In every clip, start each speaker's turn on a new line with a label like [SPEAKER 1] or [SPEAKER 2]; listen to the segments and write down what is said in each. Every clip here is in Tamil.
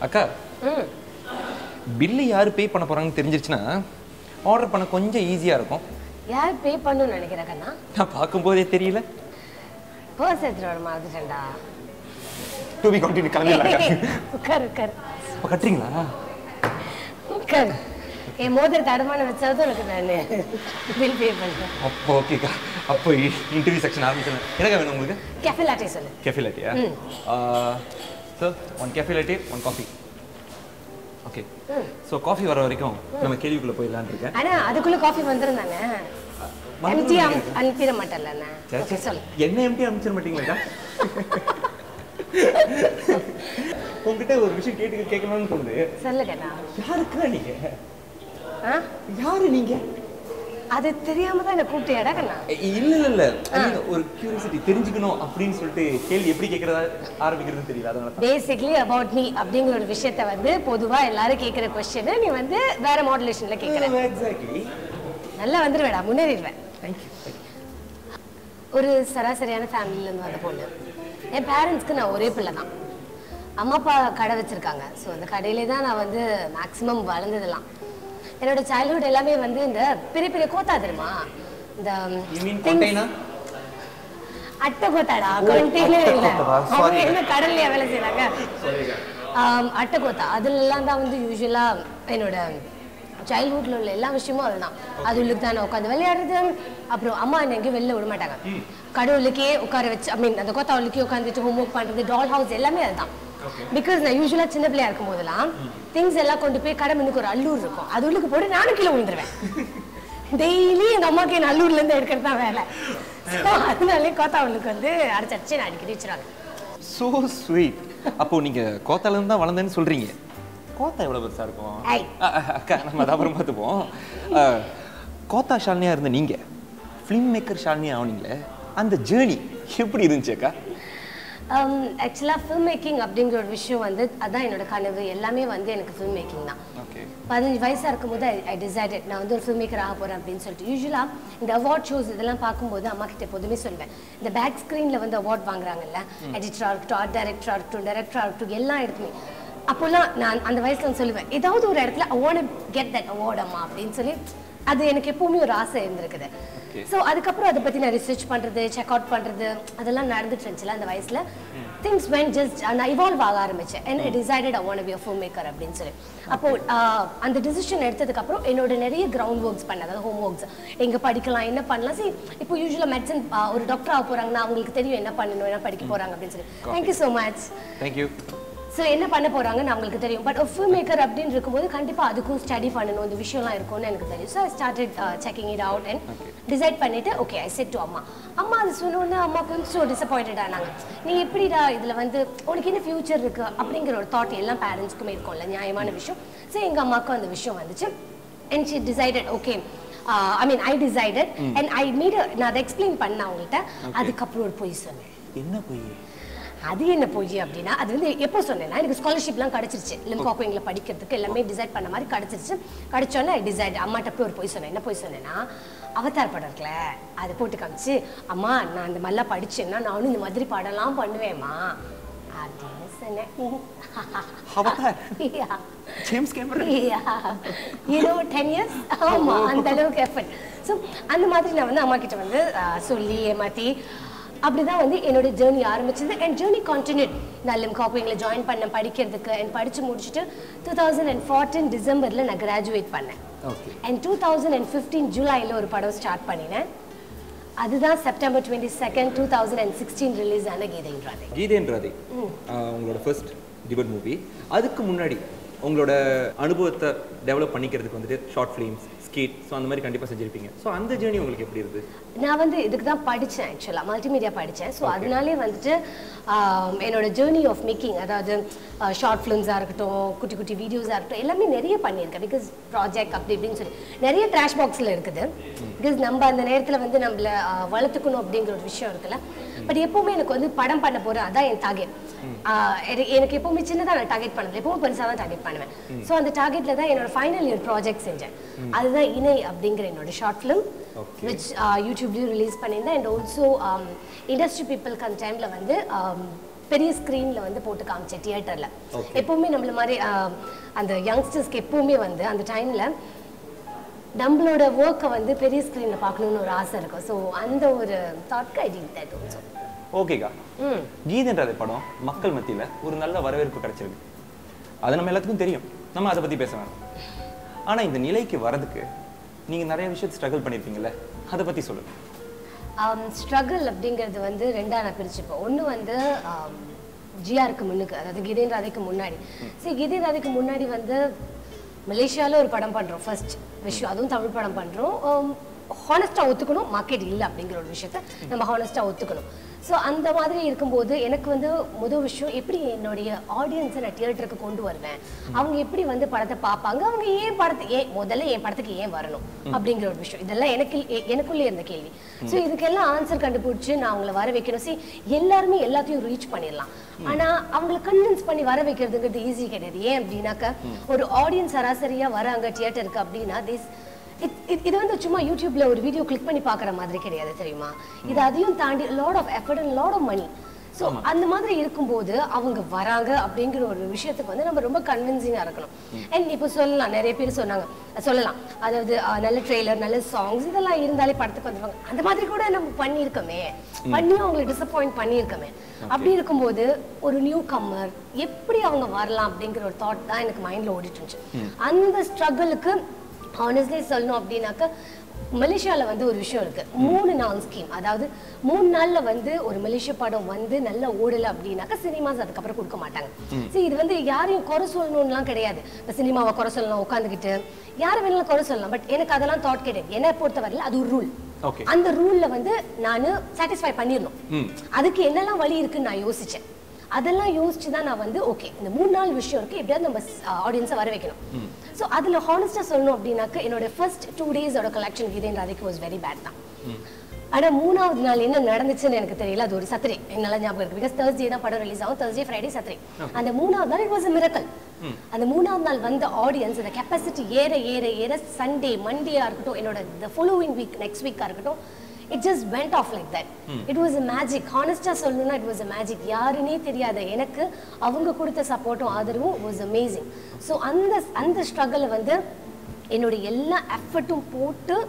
[SPEAKER 1] அக்கா
[SPEAKER 2] ம்
[SPEAKER 1] பில்லு யார் பே பண்ண போறாங்கன்னு தெரிஞ்சிருச்சுன்னா ஆர்டர் பண்ண கொஞ்சம் ஈஸியாக இருக்கும்
[SPEAKER 2] யார் பே பண்ணணும்னு நினைக்கிறேன் கண்ணா
[SPEAKER 1] நான் பார்க்கும்போதே தெரியல
[SPEAKER 2] பர்ஸ் எடுத்துட்டு வர மறந்துட்டேன்டா
[SPEAKER 1] டு பி கண்டினியூ கிளம்பிடலாம்
[SPEAKER 2] உட்கார் உட்கார்
[SPEAKER 1] இப்போ கட்டுறீங்களா
[SPEAKER 2] உட்கார் என் மோதிரத்தை அடமான வச்சாவது உனக்கு நான் பில் பே பண்ணுறேன்
[SPEAKER 1] அப்போ ஓகேக்கா அப்போ இன்டர்வியூ செக்ஷன் ஆரம்பிச்சிடலாம் என்னக்கா வேணும் உங்களுக்கு
[SPEAKER 2] கேஃபே லாட்டே சொல்லு
[SPEAKER 1] கேஃபே லாட்டியா sir one cafe latte one coffee okay so coffee வர வரைக்கும் நம்ம கேள்விக்குள்ளே போயிடலான்னு இருக்கேன்
[SPEAKER 2] ஆனா அதுக்குள்ள காஃபி வந்துரும் தானே எம்டி அனுப்பிட மாட்டேன்ல நான்
[SPEAKER 1] சரி,
[SPEAKER 2] ஓகே
[SPEAKER 1] சரி.
[SPEAKER 2] சொல்லு
[SPEAKER 1] என்ன எம்டி அனுப்பிச்சிட மாட்டீங்களாக்கா உங்ககிட்ட ஒரு விஷயம் கேட்டு கேட்கணும்னு தோணுது
[SPEAKER 2] சொல்லு கண்ணா
[SPEAKER 1] யாருக்கா நீங்க
[SPEAKER 2] ஆ
[SPEAKER 1] யாரு நீங்க
[SPEAKER 2] அது தெரியாம தான் என்ன கூப்பிட்டியாடா கண்ணா
[SPEAKER 1] இல்ல இல்ல இல்ல I mean, ஒரு கியூரியாசிட்டி தெரிஞ்சுக்கணும் அப்படின்னு சொல்லிட்டு கேள்வி எப்படி கேட்கறதா ஆரம்பிக்கிறதுன்னு தெரியல அதனால தான்
[SPEAKER 2] பேசிக்லி அபவுட் மீ அப்படிங்கிற ஒரு விஷயத்த வந்து பொதுவா எல்லாரும் கேட்குற கொஸ்டின் நீ வந்து வேற மாடுலேஷன்ல கேட்குற
[SPEAKER 1] எக்ஸாக்ட்லி
[SPEAKER 2] நல்லா வந்துருவேடா முன்னேறிடுவேன்
[SPEAKER 1] தேங்க்யூ
[SPEAKER 2] ஒரு சராசரியான ஃபேமிலில இருந்து வந்த பொண்ணு என் பேரண்ட்ஸ்க்கு நான் ஒரே பிள்ளை தான் அம்மா அப்பா கடை வச்சிருக்காங்க ஸோ அந்த கடையிலே தான் நான் வந்து மேக்ஸிமம் வளர்ந்ததெல்லாம் என்னோட சைல்ட்ஹுட் எல்லாமே வந்து இந்த பெரிய பெரிய கோத்தா தெரியுமா இந்த
[SPEAKER 1] யூ மீன்
[SPEAKER 2] things-
[SPEAKER 1] கொண்டைனா
[SPEAKER 2] அட்டை கோத்தாடா கண்டெய்னர் இல்ல
[SPEAKER 1] அட்டை கோத்தா, sorry.
[SPEAKER 2] அவங்க என்ன கடல்லையா வேலை செய்றாங்க ஆம், அட்டை கோத்தா அதுலலாம் தான் வந்து யூஸ்வலா என்னோட சைல்ட்ஹுட்ல உள்ள எல்லா விஷயமும் அதுதான் அது உள்ளுக்கு தான் நான் உட்காந்து விளையாடுறது அப்புறம் அம்மா என்னை எங்கேயும் வெளில விட மாட்டாங்க கடவுளுக்கே உட்கார வச்சு ஐ மீன் அந்த கோத்தா உள்ளுக்கே உட்காந்துட்டு ஹோம் ஒர்க் பண்றது டால் ஹவுஸ் எல்லாமே அதுதான் பிகாஸ் நான் யூஸ்வலா சின்ன பிள்ளையா இருக்கும் போதெல்லாம் திங்ஸ் எல்லாம் கொண்டு போய் கடை முன்னுக்கு ஒரு அல்லூர் இருக்கும் அது உள்ளுக்கு போட்டு நானும் கீழே விழுந்துருவேன் டெய்லி எங்க அம்மாக்கு என் அல்லூர்ல இருந்து எடுக்கிறது தான் வேலை So, அதனாலே கோத்தா உள்ளுக்கு வந்து அடிச்சு அடிச்சு நான் அடிக்கடி வச்சிருவாங்க
[SPEAKER 1] ஸோ ஸ்வீட் அப்போ நீங்க கோத்தால இருந்து தான் வளர்ந்தேன்னு சொல்றீங்க கோத்தா எவ்வளவு பெருசா இருக்கும்
[SPEAKER 2] ஐ.
[SPEAKER 1] அ, அ, அக்கா நம்ம அதை அப்புறம் பார்த்துப்போம் அ, கோத்தா ஷாலினியா இருந்த நீங்க ஃபிலிம் மேக்கர் ஷாலினியா ஆனீங்களே அந்த ஜேர்னி எப்படி இருந்துச்சு அக்கா
[SPEAKER 2] ஆக்சுவலாக ஃபில்ம் மேக்கிங் அப்படிங்கிற ஒரு விஷயம் வந்து அதான் என்னோட கனவு எல்லாமே வந்து எனக்கு ஃபில்ம் மேக்கிங் தான்
[SPEAKER 1] ஓகே
[SPEAKER 2] பதினஞ்சு வயசாக இருக்கும்போது ஐ டிசைடட் நான் வந்து ஒரு ஃபில்ம் மேக்கர் ஆக போகிறேன் அப்படின்னு சொல்லிட்டு யூஸ்வலாக இந்த அவார்ட் ஷோஸ் இதெல்லாம் பார்க்கும்போது அம்மா கிட்ட எப்போதுமே சொல்லுவேன் இந்த பேக் ஸ்க்ரீனில் வந்து அவார்ட் வாங்குறாங்கல்ல எடிட்டராக இருக்கட்டும் ஆர்ட் டைரக்டராக இருக்கட்டும் டைரக்டராக இருக்கட்டும் எல்லா இடத்துலையும் அப்போல்லாம் நான் அந்த வயசுல நான் சொல்லுவேன் ஏதாவது ஒரு இடத்துல I want get that award அம்மா அப்படின்னு சொல்லி அது எனக்கு எப்பவுமே ஒரு ஆசை இருந்திருக்குது ஸோ அதுக்கப்புறம் அதை பற்றி நான் ரிசர்ச் பண்ணுறது செக் அவுட் பண்ணுறது அதெல்லாம் நடந்துட்டு இருந்துச்சுல அந்த வயசில் திங்ஸ் வென் ஜஸ்ட் நான் இவால்வ் ஆக ஆரம்பிச்சேன் and decided I want be a film maker அப்படின்னு சொல்லி அப்போ ஆஹ், அந்த டிசிஷன் எடுத்ததுக்கப்புறம் என்னோட நிறைய கிரவுண்ட் ஒர்க்ஸ் பண்ண அதாவது ஹோம் ஒர்க்ஸ் எங்கே படிக்கலாம் என்ன பண்ணலாம் சரி இப்போ யூஸ்வலாக மெடிசன் ஒரு டாக்டர் ஆக போகிறாங்கன்னா அவங்களுக்கு தெரியும் என்ன பண்ணணும் என்ன படிக்க போகிறாங்க அப்படின்னு சொல்லி thank you so much
[SPEAKER 1] thank you
[SPEAKER 2] so என்ன பண்ண போறாங்கன்னு அவங்களுக்கு தெரியும் பட் ஒரு ஃபில்ம் மேக்கர் அப்படின்னு இருக்கும்போது கண்டிப்பா அதுக்கும் ஸ்டடி பண்ணணும் இந்த விஷயம்லாம் இருக்கும்னு எனக்கு தெரியும் so I started checking it out and decide பண்ணிட்டு ஓகே ஐ செட் டு அம்மா அம்மா அது சொன்னோன்னே அம்மா கொஞ்சம் டிசப்பாயிண்டட் ஆனாங்க நீ எப்படிடா இதுல வந்து உனக்கு என்ன ஃபியூச்சர் இருக்கு அப்படிங்கிற ஒரு தாட் எல்லா பேரண்ட்ஸ்க்குமே இருக்கும்ல நியாயமான விஷயம் ஸோ எங்க அம்மாவுக்கும் அந்த விஷயம் வந்துச்சு and she decided okay I mean I decided and I meet நான் அதை எக்ஸ்பிளைன் பண்ணேன் அவங்கள்ட்ட அதுக்கப்புறம் ஒரு பொய் சொன்னேன்
[SPEAKER 1] என்ன போய்
[SPEAKER 2] அது என்ன பொய் அப்படின்னா அது வந்து எப்போ சொன்னேன்னா எனக்கு ஸ்காலர்ஷிப்லாம் கிடச்சிருச்சு லிம்காக்குவிங்கில் படிக்கிறதுக்கு எல்லாமே டிசைட் பண்ண மாதிரி கிடச்சிருச்சு கிடச்சோன்னே டிசைட் அம்மாட்ட போய் ஒரு பொய் சொன்னேன் என்ன பொய் சொன்னேன்னா அவதார் படம் இருக்குல்ல அதை போட்டு காமிச்சு அம்மா நான் இந்த மாதிரிலாம் படிச்சேன்னா நானும் இந்த மாதிரி படம்லாம் பண்ணுவேம்மா அப்படின்னு சொன்னேன்
[SPEAKER 1] Avatar
[SPEAKER 2] Yeah.
[SPEAKER 1] James Cameron
[SPEAKER 2] you know 10 years ஆமா அந்த அளவுக்கு எஃபர்ட் ஸோ அந்த மாதிரி நான் வந்து அம்மா கிட்ட வந்து ஆஹ், சொல்லி ஏமாத்தி அப்படிதான் வந்து என்னோட ஜேர்னி ஆரம்பிச்சது அண்ட் ஜேர்னி கண்டினியூட் நான் லிம்காப்பிங்கில் ஜாயின் பண்ணேன் படிக்கிறதுக்கு அண்ட் படிச்சு முடிச்சுட்டு டூ தௌசண்ட் அண்ட் ஃபோர்டீன் டிசம்பரில் நான் கிராஜுவேட் பண்ணேன்
[SPEAKER 1] okay
[SPEAKER 2] and two thousand and fifteen ஜூலையில் ஒரு படம் ஸ்டார்ட் பண்ணினேன் அதுதான் September twenty second two thousand and sixteen release ஆன கீதைன்றாதே
[SPEAKER 1] கீதேன்றாதே ஆஹ் உங்களோட ஃபர்ஸ்ட் டிபட் மூவி அதுக்கு முன்னாடி உங்களோட அனுபவத்தை டெவலப் பண்ணிக்கிறதுக்கு வந்துட்டு ஷார்ட் ஃபிலிம்ஸ் ஸ்கீட் ஸோ அந்த மாதிரி கண்டிப்பாக செஞ்சிருப்பீங்க ஸோ அந்த ஜேர்னி உங்களுக்கு எப்படி இருந்து
[SPEAKER 2] நான் வந்து இதுக்கு தான் படித்தேன் ஆக்சுவலாக மல்டிமீடியா படித்தேன் ஸோ அதனாலே வந்துட்டு ஆம், என்னோட ஜேர்னி ஆஃப் மேக்கிங் அதாவது ஷார்ட் ஃபிலிம்ஸாக இருக்கட்டும் குட்டி குட்டி வீடியோஸாக இருக்கட்டும் எல்லாமே நிறைய பண்ணியிருக்கேன் பிகாஸ் ப்ராஜெக்ட் அப்படி இப்படின்னு சொல்லி நிறைய ட்ராஷ் பாக்ஸில் இருக்குது பிகாஸ் நம்ம அந்த நேரத்தில் வந்து நம்மள ஆ, வளர்த்துக்கணும் அப்படிங்கிற ஒரு விஷயம் இருக்குல்ல பட் எப்பவுமே எனக்கு வந்து படம் பண்ண போகிறேன் அதான் என் டார்கெட் எனக்கு எப்பவுமே சின்னதாக நான் டார்கெட் பண்ணல எப்பவும் பெருசாக தான் டார்கெட் பண்ணுவேன் ஸோ அந்த டார்கெட்டில் தான் என்னோட ஃபைனல் இயர் ப்ராஜெக்ட் செஞ்சேன் அதுதான் இணை அப்படிங்கிற என்னோட ஷார்ட் ஃபிலிம்
[SPEAKER 1] Okay.
[SPEAKER 2] விச் யூடியூப்லேயும் ரிலீஸ் பண்ணியிருந்தேன் அண்ட் ஆல்சோ இண்டஸ்ட்ரி பீப்புளுக்கு அந்த டைமில் வந்து பெரிய ஸ்க்ரீனில் வந்து போட்டு காமிச்சேன் தியேட்டரில்
[SPEAKER 1] Okay.
[SPEAKER 2] எப்பவுமே நம்மள மாதிரி ஆஹ், அந்த யங்ஸ்டர்ஸ்க்கு எப்பவுமே வந்து அந்த டைமில் நம்மளோட ஒர்க்கை வந்து பெரிய ஸ்க்ரீனில் பார்க்கணும்னு ஒரு ஆசை இருக்கும் ஸோ அந்த ஒரு தாட்க்கு ஐ டிட் தட் ஆல்சோ
[SPEAKER 1] ஓகேக்கா
[SPEAKER 2] ம்
[SPEAKER 1] கீதன்றது படம் மக்கள் மத்தியில ஒரு நல்ல வரவேற்பு கிடைச்சிருக்கு அது நம்ம எல்லாத்துக்கும் தெரியும் நம்ம அதை பத்தி பேச வேணாம் ஆனா இந்த நிலைக்கு வரதுக்கு நீங்க நிறைய விஷயத்தை ஸ்ட்ரகிள் பண்ணிருப்பீங்கல்ல அதை பத்தி சொல்லுங்க
[SPEAKER 2] ஸ்ட்ரகிள் அப்படிங்கிறது வந்து ரெண்டா நான் பிரிச்சுப்பேன் ஒன்று வந்து ஜிஆருக்கு முன்னுக்கு அதாவது கிதேன் ராதைக்கு முன்னாடி சரி கிதேன் ராதைக்கு முன்னாடி வந்து மலேசியாவில் ஒரு படம் பண்ணுறோம் ஃபர்ஸ்ட் விஷயம் அதுவும் தமிழ் படம் பண்ணுறோம் ஹானஸ்ட்டாக ஒத்துக்கணும் மார்க்கெட் இல்லை அப்படிங்கிற ஒரு விஷயத்த நம்ம ஹானஸ்ட்டாக ஒத்துக்கணும் ஸோ அந்த மாதிரி இருக்கும்போது எனக்கு வந்து முதல் விஷயம் எப்படி என்னுடைய ஆடியன்ஸை நான் தியேட்டருக்கு கொண்டு வருவேன் அவங்க எப்படி வந்து படத்தை பார்ப்பாங்க அவங்க ஏன் படத்தை ஏன் முதல்ல என் படத்துக்கு ஏன் வரணும் அப்படிங்கிற ஒரு விஷயம் இதெல்லாம் எனக்கு எ- எனக்குள்ளே இருந்த கேள்வி ஸோ இதுக்கெல்லாம் ஆன்சர் கண்டுபிடிச்சு நான் அவங்கள வர வைக்கணும் சி எல்லாருமே எல்லாத்தையும் ரீச் பண்ணிடலாம் ஆனா அவங்களை கன்வின்ஸ் பண்ணி வர வைக்கிறதுங்கிறது ஈஸி கிடையாது ஏன் அப்படின்னாக்க ஒரு ஆடியன்ஸ் சராசரியா வராங்க தியேட்டருக்கு அப்படின்னா திஸ் இது வந்து சும்மா யூடியூப்ல ஒரு வீடியோ கிளிக் பண்ணி பார்க்குற மாதிரி கிடையாது தெரியுமா இது அதையும் தாண்டி lot of effort and lot of money so அந்த மாதிரி இருக்கும்போது அவங்க வராங்க அப்படிங்கிற ஒரு விஷயத்துக்கு வந்து நம்ம ரொம்ப கன்வின்சிங்காக இருக்கணும் அண்ட் இப்போ சொல்லலாம் நிறைய பேர் சொன்னாங்க சொல்லலாம் அதாவது அஹ், நல்ல ட்ரெய்லர் நல்ல சாங்ஸ் இதெல்லாம் இருந்தாலே படத்துக்கு வந்துருவாங்க அந்த மாதிரி கூட நம்ம பண்ணியிருக்கோமே பண்ணியும் அவங்களை டிசப்பாயிண்ட் பண்ணியிருக்கோமே அப்படி இருக்கும்போது ஒரு நியூ கம்மர் எப்படி அவங்க வரலாம் அப்படிங்கிற ஒரு தாட் தான் எனக்கு மைண்டில் ஓடிட்டு இருந்துச்சு அந்த ஸ்ட்ரகிளுக்கு ஹானஸ்ட்லி சொல்லணும் அப்படின்னாக்க மலேசியால வந்து ஒரு விஷயம் இருக்கு மூணு நாள் ஸ்கீம் அதாவது மூணு நாள்ல வந்து ஒரு மலேசிய படம் வந்து நல்லா ஓடல அப்படின்னாக்கா சினிமாஸ் அதுக்கப்புறம் கொடுக்க மாட்டாங்க சரி இது வந்து யாரையும் குறை சொல்லணும்லாம் கிடையாது இப்போ சினிமாவை குறை சொல்லலாம் உட்காந்துக்கிட்டு யாரை வேணாலும் குறை சொல்லலாம் பட் எனக்கு அதெல்லாம் தாட் கிடையாது என்னை பொறுத்தவரையில் அது ஒரு ரூல்
[SPEAKER 1] ஓகே
[SPEAKER 2] அந்த ரூல்ல வந்து நான் சாட்டிஸ்ஃபை பண்ணிடணும்
[SPEAKER 1] ம்
[SPEAKER 2] அதுக்கு என்னெல்லாம் வழி இருக்குன்னு நான் யோசிச்சேன் அதெல்லாம் யோசிச்சு தான் நான் வந்து ஓகே இந்த மூணு நாள் விஷயம் இருக்கு எப்படியாவது நம்ம ஆடியன்ஸை வர வைக்கணும் ஸோ அதில் ஹானஸ்டாக சொல்லணும் அப்படின்னாக்க என்னோட ஃபர்ஸ்ட் டூ டேஸோட கலெக்ஷன் கீதேன் ராதைக்கு வாஸ் வெரி பேட் தான் ஆனா மூணாவது நாள் என்ன நடந்துச்சுன்னு எனக்கு தெரியல அது ஒரு சத்திரை என்னால ஞாபகம் இருக்கு பிகாஸ் தேர்ஸ்டே தான் படம் ரிலீஸ் ஆகும் தேர்ஸ்டே ஃப்ரைடே சத்திரை அந்த மூணாவது நாள் இட் வாஸ் மிரக்கல் அந்த மூணாவது நாள் வந்த ஆடியன்ஸ் அந்த கெப்பாசிட்டி ஏற ஏற ஏற சண்டே மண்டேயா இருக்கட்டும் என்னோட த ஃபாலோவிங் வீக் நெக்ஸ்ட் வீக்கா இருக்கட்டும் it just went off like that it was a magic ஹானஸ்டா சொல்லணும்னா இட் வாஸ் அ மேஜிக் யாருன்னே தெரியாத எனக்கு அவங்க கொடுத்த சப்போர்ட்டும் ஆதரவும் வாஸ் அமேசிங் ஸோ அந்த அந்த ஸ்ட்ரகிளை வந்து என்னோட எல்லா எஃபர்ட்டும் போட்டு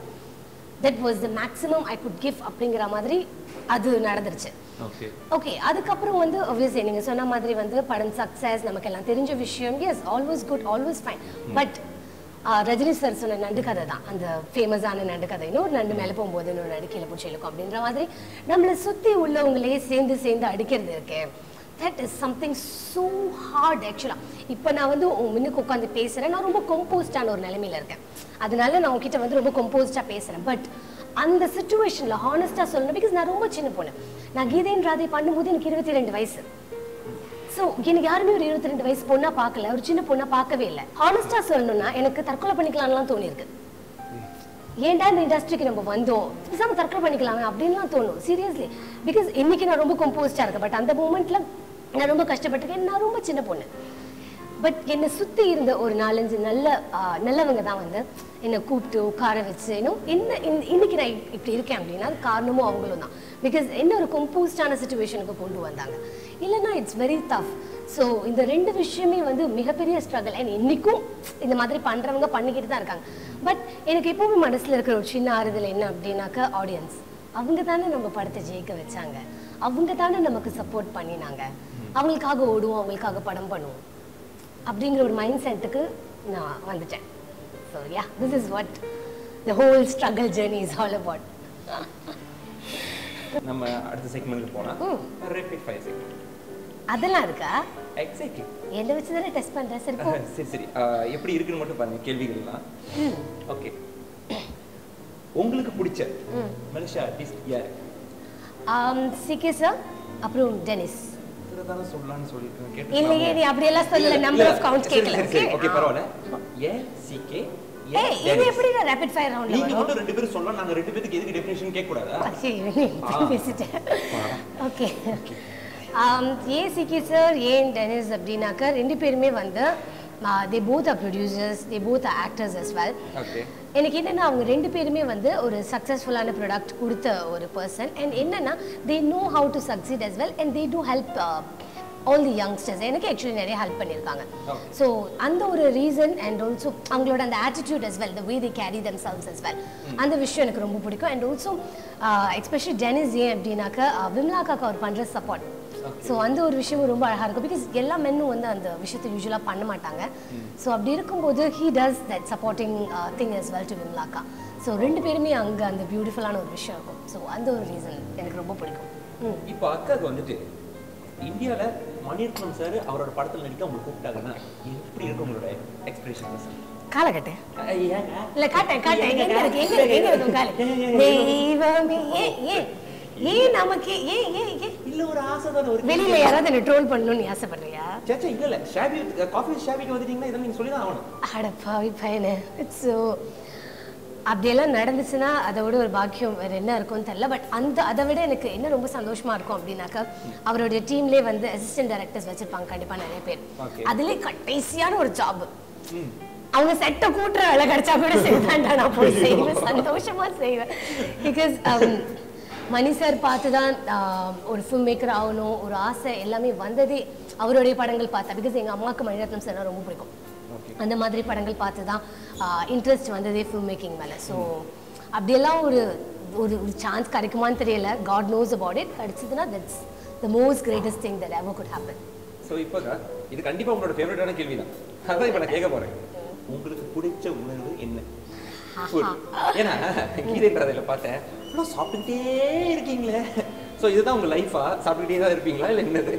[SPEAKER 2] that was the maximum I could give அப்படிங்கிற மாதிரி அது நடந்துருச்சு
[SPEAKER 1] ஓகே
[SPEAKER 2] ஓகே அதுக்கப்புறம் வந்து obviously நீங்க சொன்ன மாதிரி வந்து படம் சக்ஸஸ் நமக்கு எல்லாம் தெரிஞ்ச விஷயம் yes always good always fine but Rajini sir சொன்ன நண்டு கதை தான் அந்த ஃபேமஸான நண்டு கதை இன்னொரு நண்டு மேலே போகும்போது இன்னொரு நண்டு கீழே பிடிச்சி இழுக்கும் அப்படின்ற மாதிரி நம்மளை சுற்றி உள்ளவங்களே சேர்ந்து சேர்ந்து அடிக்கிறது இருக்கே that is something so hard ஆக்சுவலாக இப்போ நான் வந்து உங்க முன்னுக்கு உட்காந்து பேசுகிறேன் நான் ரொம்ப கம்போஸ்டான ஒரு நிலைமையில இருக்கேன் அதனால நான் உங்ககிட்ட வந்து ரொம்ப கம்போஸ்டாக பேசுகிறேன் பட் அந்த சுச்சுவேஷனில் ஹானஸ்ட்டாக சொல்லணும் பிகாஸ் நான் ரொம்ப சின்ன பொண்ணு நான் கீதேன் ராதை பண்ணும்போது எனக்கு இருபத்தி ரெண்டு வயசு ஸோ எனக்கு யாருமே ஒரு இருபத்தி ரெண்டு வயசு பொண்ணா பார்க்கல ஒரு சின்ன பொண்ணா பார்க்கவே இல்லை ஹானஸ்டா சொல்லணும்னா எனக்கு தற்கொலை பண்ணிக்கலாம்லாம் தோணியிருக்கு ஏன்டா இந்த இண்டஸ்ட்ரிக்கு நம்ம வந்தோம் பேசாம தற்கொலை பண்ணிக்கலாமே அப்படின்லாம் தோணும் சீரியஸ்லி பிகாஸ் இன்னைக்கு நான் ரொம்ப கம்போஸ்டா இருக்கேன் பட் அந்த மூமெண்ட்ல நான் ரொம்ப கஷ்டப்பட்டிருக்கேன் நான் ரொம்ப சின்ன பொண்ணு பட் என்னை சுத்தி இருந்த ஒரு நாலஞ்சு நல்ல ஆஹ், நல்லவங்க தான் வந்து என்னை கூப்பிட்டு உட்கார வச்சு இன்னும் என்ன இந்த- இன்னைக்கு நான் இப்- இப்படி இருக்கேன் அப்படின்னா அது காரணமும் அவங்களும் தான் பிகாஸ் என்ன ஒரு கம்போஸ்டான சுச்சுவேஷனுக்கு கொண்டு வந்தாங்க இல்லைன்னா இட்ஸ் வெரி டஃப் ஸோ இந்த ரெண்டு விஷயமே வந்து மிகப்பெரிய ஸ்ட்ரகிள் அண்ட் இன்னைக்கும் இந்த மாதிரி பண்றவங்க பண்ணிக்கிட்டு தான் இருக்காங்க பட் எனக்கு எப்பவுமே மனசுல இருக்கிற ஒரு சின்ன ஆறுதல் என்ன அப்படின்னாக்கா ஆடியன்ஸ் அவங்க தானே நம்ம படத்தை ஜெயிக்க வச்சாங்க அவங்க தானே நமக்கு சப்போர்ட் பண்ணினாங்க அவங்களுக்காக ஓடுவோம் அவங்களுக்காக படம் பண்ணுவோம் அப்படிங்கிற ஒரு மைண்ட் செட்டுக்கு நான் வந்துட்டேன் so yeah this is what the whole struggle journey is all about
[SPEAKER 1] நம்ம அடுத்த செக்மெண்ட்க்கு போனா ரேபிட் ஃபயர் செக்மெண்ட்
[SPEAKER 2] அதெல்லாம் இருக்கா
[SPEAKER 1] எக்ஸாக்ட்லி
[SPEAKER 2] என்னை வச்சு தானே டெஸ்ட் பண்ணுறேன் சரி போ
[SPEAKER 1] சரி சரி ஆஹ் எப்படி இருக்குன்னு மட்டும் பாருங்க கேள்விகள்லாம் ஓகே உங்களுக்கு பிடிச்ச மலேசியா ஆர்டிஸ்ட் யார்
[SPEAKER 2] சிகே சார் அப்புறம் டெனிஸ்
[SPEAKER 1] தானே சொல்லலாம்னு சொல்லிருக்கேன் கேட்டு
[SPEAKER 2] இல்லையே நீ அப்படியெல்லாம் சொல்லல நம்பர் ஆஃப் கவுண்ட் கேட்கல
[SPEAKER 1] ஓகே
[SPEAKER 2] okay?
[SPEAKER 1] பரவாயில்ல ஏ சிகே
[SPEAKER 2] ஏய் இது எப்படி நான் ரேபிட் ஃபயர் ரவுண்ட்ல
[SPEAKER 1] நீங்க
[SPEAKER 2] வரும்
[SPEAKER 1] மட்டும் ரெண்டு பேரும் சொல்லலாம் நாங்க ரெண்டு பேருக்கு எதுக்கு டெஃபினேஷன் கேட்க கூடாதா
[SPEAKER 2] ஐயோ, நீ இப்படி பேசிட்டேன் ஓகே ஏ சிக்கி சார் ஏன் டெனிஸ் அப்படின்னாக்கா ரெண்டு பேருமே வந்து they both are producers they both are actors as well
[SPEAKER 1] okay
[SPEAKER 2] எனக்கு என்னன்னா அவங்க ரெண்டு பேருமே வந்து ஒரு சக்ஸஸ்ஃபுல்லான ப்ராடக்ட் கொடுத்த ஒரு பர்சன் அண்ட் என்னன்னா they know how to succeed as well and they do help all the youngsters எனக்கு ஆக்சுவலி நிறைய ஹெல்ப் பண்ணியிருக்காங்க ஸோ அந்த ஒரு ரீசன் அண்ட் ஆல்சோ அவங்களோட அந்த attitude as well the way they carry themselves as well அந்த விஷயம் எனக்கு ரொம்ப பிடிக்கும் அண்ட் ஆல்சோ எஸ்பெஷலி டெனிஸ் ஏன் அப்படின்னாக்கா அஹ், விமலாக்காக்கு அவர் பண்ணுற சப்போர்ட் ஸோ அந்த ஒரு விஷயமும் ரொம்ப அழகாக இருக்கும் பிகாஸ் எல்லா மென்னும் வந்து அந்த விஷயத்தை யூஸ்வலாக பண்ண மாட்டாங்க ஸோ அப்படி இருக்கும்போது he does that supporting thing as well to விமலாக்கா ஸோ ரெண்டு பேருமே அங்கே அந்த பியூட்டிஃபுல்லான ஒரு விஷயம் இருக்கும் ஸோ அந்த ஒரு ரீசன் எனக்கு ரொம்ப பிடிக்கும் ம்
[SPEAKER 3] இப்போ அக்காவுக்கு வந்துட்டு இந்தியால மணிரத்னம் சார் அவரோட படத்துல நடிக்க அவங்க கூப்பிட்டாங்கன்னா எப்படி இருக்கும் உங்களோட எக்ஸ்பிரஷன்
[SPEAKER 2] காலை கட்டு
[SPEAKER 3] ஏங்க
[SPEAKER 2] இல்ல காட்டேன் காட்டேன் எங்க இருக்கு எங்க இருக்கு எங்க இருக்கு உன் காலு தெய்வமே ஏன் ஏன் ஏன் நமக்கு ஏன் ஏன் ஏன்
[SPEAKER 3] இல்ல ஒரு ஆசை தானே ஒரு
[SPEAKER 2] வெளியில யாராவது என்ன ட்ரோல் பண்ணணும்னு நீ ஆசைப்படுறியா
[SPEAKER 3] சேச்சா இல்ல இல்ல ஷாபி காஃபி ஷாபிக்கு வந்துட்டீங்கன்னா இதெல்லாம் நீங்க சொல்லி தான் ஆகணும்
[SPEAKER 2] அட பாவி பையனே ஸோ அப்படியெல்லாம் நடந்துச்சுன்னா அதை விட ஒரு பாக்கியம் வேற என்ன இருக்கும்னு தெரியல பட் அந்த அதை விட எனக்கு என்ன ரொம்ப சந்தோஷமா இருக்கும் அப்படின்னாக்கா அவருடைய டீம்லேயே வந்து அசிஸ்டன்ட் டைரக்டர்ஸ் வச்சிருப்பாங்க கண்டிப்பா நிறைய பேர்
[SPEAKER 3] Okay.
[SPEAKER 2] அதுலயே கடைசியான ஒரு ஜாப் அவங்க செட்டை கூட்டுற வேலை கிடைச்சா கூட செய்தாண்டா நான் போய் செய்வேன் சந்தோஷமா செய்வேன் பிகாஸ் மணி சார் பார்த்து தான் ஆம், ஒரு ஃபில்ம் மேக்கர் ஆகணும் ஒரு ஆசை எல்லாமே வந்ததே அவருடைய படங்கள் பார்த்தா பிகாஸ் எங்க அம்மாவுக்கு மணிரத்னம் சார் ரொம்ப பிடிக்கும் அந்த மாதிரி படங்கள் பார்த்து தான் இன்ட்ரெஸ்ட் வந்ததே ஃபில்ம் மேக்கிங் மேலே ஸோ அப்படியெல்லாம் ஒரு ஒரு ஒரு சான்ஸ் கிடைக்குமான்னு தெரியல காட் நோஸ் அபவுட் இட் கிடைச்சதுன்னா that's the most greatest thing that ever could happen
[SPEAKER 3] so இப்போக்கா இது கண்டிப்பா உங்களோட ஃபேவரட்டான கேள்வி தான் அதான் இப்போ நான் கேட்க போறேன் உங்களுக்கு பிடிச்ச உணவு என்ன Food. ஏன்னா கீதைன்றதில் பார்த்தேன் அவ்வளோ சாப்பிட்டுக்கிட்டே இருக்கீங்களே ஸோ இதுதான் உங்க லைஃபா சாப்பிட்டுக்கிட்டே தான் இருப்பீங்களா இல்லை என்னது